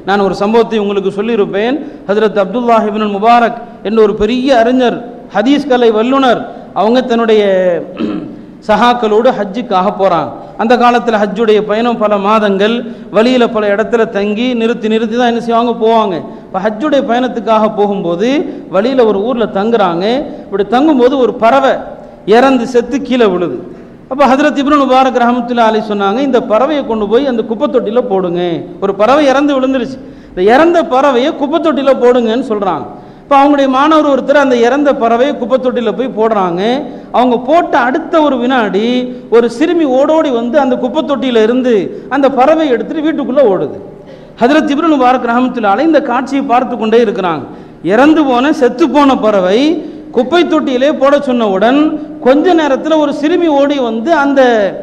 நான் ஒரு சம்பவத்தை உங்களுக்கு சொல்லியிருப்பேன் ஹஜரத் அப்துல்லாஹ் இப்னுல் முபாரக் என்ற ஒரு பெரிய அறிஞர் ஹதீஸ் கலை வல்லுனர் அவங்க தன்னுடைய சஹாக்களோடு ஹஜ்ஜுக்காக போகிறாங்க அந்த காலத்தில் ஹஜ்ஜுடைய பயணம் பல மாதங்கள் வழியில் பல இடத்துல தங்கி நிறுத்தி நிறுத்தி தான் என்ன செய்வாங்க போவாங்க இப்போ ஹஜ்ஜுடைய பயணத்துக்காக போகும்போது வழியில் ஒரு ஊரில் தங்குறாங்க இப்படி தங்கும்போது ஒரு பறவை இறந்து செத்து கீழே விழுது அப்போ ஹதரத் இப்னு முபாரக் ரஹமத்துல்லா அலி சொன்னாங்க இந்த பறவையை கொண்டு போய் அந்த குப்பை தொட்டியில் போடுங்க ஒரு பறவை இறந்து விழுந்துருச்சு இந்த இறந்த பறவையை குப்பை தொட்டியில் போடுங்கன்னு சொல்கிறாங்க இப்போ அவங்களுடைய மாணவர் ஒருத்தர் அந்த இறந்த பறவையை குப்பை தொட்டியில் போய் போடுறாங்க அவங்க போட்ட அடுத்த ஒரு வினாடி ஒரு சிறுமி ஓடோடி வந்து அந்த குப்பை தொட்டியில இருந்து அந்த பறவை எடுத்துட்டு வீட்டுக்குள்ளே ஓடுது ஹதரத் இப்னு முபாரக் ரஹமத்துல்லா அலி இந்த காட்சியை பார்த்து கொண்டே இருக்கிறாங்க இறந்து போன செத்து போன பறவை குப்பை தொட்டியிலே போட சொன்னவுடன் கொஞ்ச நேரத்தில் ஒரு சிறுமி ஓடி வந்து அந்த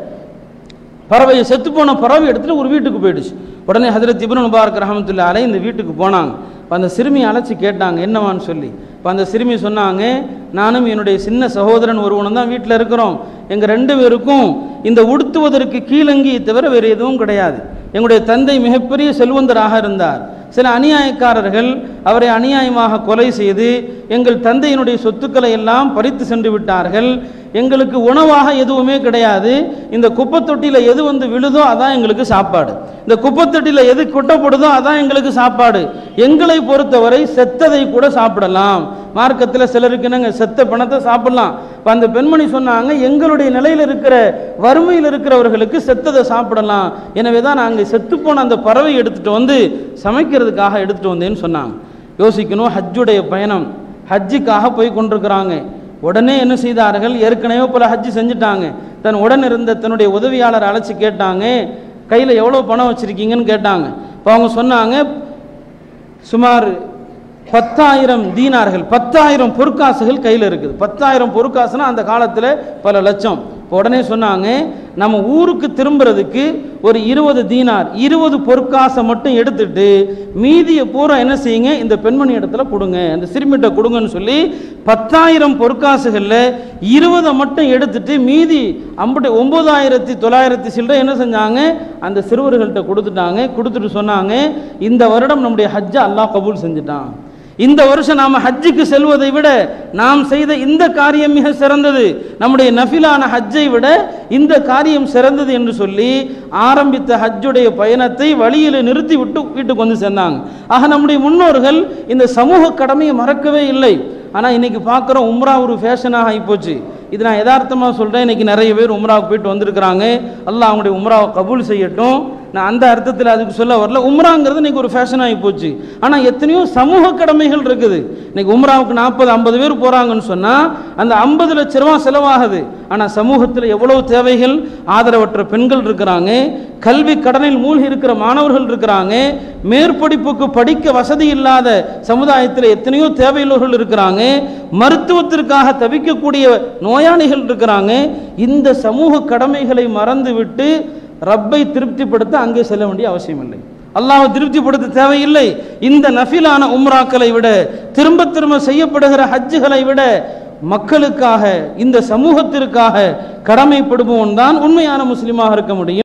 பறவையை செத்து போன பறவை எடுத்துட்டு ஒரு வீட்டுக்கு போயிடுச்சு உடனே ஹதரத் இப்னு முபாரக் ரஹமத்துல்லா அலை இந்த வீட்டுக்கு போனாங்க இப்போ அந்த சிறுமியை அழைச்சி கேட்டாங்க என்னவான்னு சொல்லி இப்போ அந்த சிறுமி சொன்னாங்க நானும் என்னுடைய சின்ன சகோதரன் ஒருவனும் தான் வீட்டில் இருக்கிறோம் எங்கள் ரெண்டு பேருக்கும் இந்த உடுத்துவதற்கு கீழங்கியை தவிர வேறு எதுவும் கிடையாது எங்களுடைய தந்தை மிகப்பெரிய செல்வந்தராக இருந்தார் சில அநியாயக்காரர்கள் அவரை அநியாயமாக கொலை செய்து எங்கள் தந்தையினுடைய சொத்துக்களை எல்லாம் பறித்து சென்று விட்டார்கள் எங்களுக்கு உணவாக எதுவுமே கிடையாது இந்த குப்பை தொட்டியில் எது வந்து விழுதோ அதான் எங்களுக்கு சாப்பாடு இந்த குப்பை தொட்டியில் எது கொட்டப்படுதோ அதான் எங்களுக்கு சாப்பாடு எங்களை பொறுத்தவரை செத்ததை கூட சாப்பிடலாம் மார்க்கத்தில் சிலருக்கு என்னங்க செத்த பணத்தை சாப்பிடலாம் இப்போ அந்த பெண்மணி சொன்னாங்க எங்களுடைய நிலையில் இருக்கிற வறுமையில் இருக்கிறவர்களுக்கு செத்ததை சாப்பிடலாம் எனவே தான் நாங்கள் செத்துப்போன அந்த பறவை எடுத்துட்டு வந்து சமைக்கிறதுக்காக எடுத்துட்டு வந்தேன்னு சொன்னாங்க யோசிக்கணும் ஹஜ்ஜுடைய பயணம் ஹஜ்ஜுக்காக போய் கொண்டிருக்கிறாங்க உடனே என்ன செய்தார்கள் ஏற்கனவே பல ஹஜ்ஜு செஞ்சுட்டாங்க தன் உடன் இருந்த தன்னுடைய உதவியாளர் அழைச்சி கேட்டாங்க கையில் எவ்வளோ பணம் வச்சுருக்கீங்கன்னு கேட்டாங்க இப்போ அவங்க சொன்னாங்க சுமார் பத்தாயிரம் தீனார்கள் பத்தாயிரம் பொற்காசுகள் கையில் இருக்குது பத்தாயிரம் பொற்காசுனா அந்த காலத்தில் பல லட்சம் இப்போ உடனே சொன்னாங்க நம்ம ஊருக்கு திரும்புறதுக்கு ஒரு இருபது தீனார் இருபது பொற்காசை மட்டும் எடுத்துட்டு மீதியை பூரா என்ன செய்யுங்க இந்த பெண்மணி இடத்துல கொடுங்க அந்த சிறுமிட்ட கொடுங்கன்னு சொல்லி பத்தாயிரம் பொற்காசுகளில் இருபதை மட்டும் எடுத்துட்டு மீதி அம்பட்டு ஒன்பதாயிரத்தி தொள்ளாயிரத்தி சில்லறை என்ன செஞ்சாங்க அந்த சிறுவர்கள்ட்ட கொடுத்துட்டாங்க கொடுத்துட்டு சொன்னாங்க இந்த வருடம் நம்முடைய ஹஜ்ஜை அல்லாஹ் கபூல் செஞ்சுட்டான் இந்த வருஷம் நாம் ஹஜ்ஜுக்கு செல்வதை விட நாம் செய்த இந்த காரியம் மிக சிறந்தது நம்முடைய நஃபிலான ஹஜ்ஜை விட இந்த காரியம் சிறந்தது என்று சொல்லி ஆரம்பித்த ஹஜ்ஜுடைய பயணத்தை வழியில் நிறுத்தி விட்டு வீட்டுக்கு வந்து சேர்ந்தாங்க ஆக நம்முடைய முன்னோர்கள் இந்த சமூக கடமையை மறக்கவே இல்லை ஆனால் இன்னைக்கு பார்க்குறோம் உம்ரா ஒரு ஃபேஷனாக ஆகிப்போச்சு இது நான் யதார்த்தமாக சொல்கிறேன் இன்னைக்கு நிறைய பேர் உம்ராவுக்கு போயிட்டு வந்திருக்கிறாங்க அல்லாஹ் அவங்களுடைய உம்ராவை கபூல் செய்யட்டும் நான் அந்த அர்த்தத்தில் அதுக்கு சொல்ல வரல உம்ராங்கிறது இன்னைக்கு ஒரு ஃபேஷன் ஆகி போச்சு ஆனால் எத்தனையோ சமூக கடமைகள் இருக்குது இன்னைக்கு உம்ராவுக்கு நாற்பது ஐம்பது பேர் போகிறாங்கன்னு சொன்னால் அந்த ஐம்பது லட்ச ரூபா செலவாகுது ஆனால் சமூகத்தில் எவ்வளவு தேவைகள் ஆதரவற்ற பெண்கள் இருக்கிறாங்க கல்வி கடனில் மூழ்கி இருக்கிற மாணவர்கள் இருக்கிறாங்க மேற்படிப்புக்கு படிக்க வசதி இல்லாத சமுதாயத்தில் எத்தனையோ தேவையுள்ளவர்கள் இருக்கிறாங்க மருத்துவத்திற்காக தவிக்கக்கூடிய நோயாளிகள் இருக்கிறாங்க இந்த சமூக கடமைகளை மறந்துவிட்டு ரப்பை திருப்திப்படுத்த அங்கே செல்ல வேண்டிய அவசியம் இல்லை அல்லாஹ் திருப்திப்படுத்த தேவையில்லை இந்த நஃபிலான உம்ராக்களை விட திரும்ப திரும்ப செய்யப்படுகிற ஹஜ்ஜுகளை விட மக்களுக்காக இந்த சமூகத்திற்காக கடமைப்படுபவன் தான் உண்மையான முஸ்லீமாக இருக்க முடியும்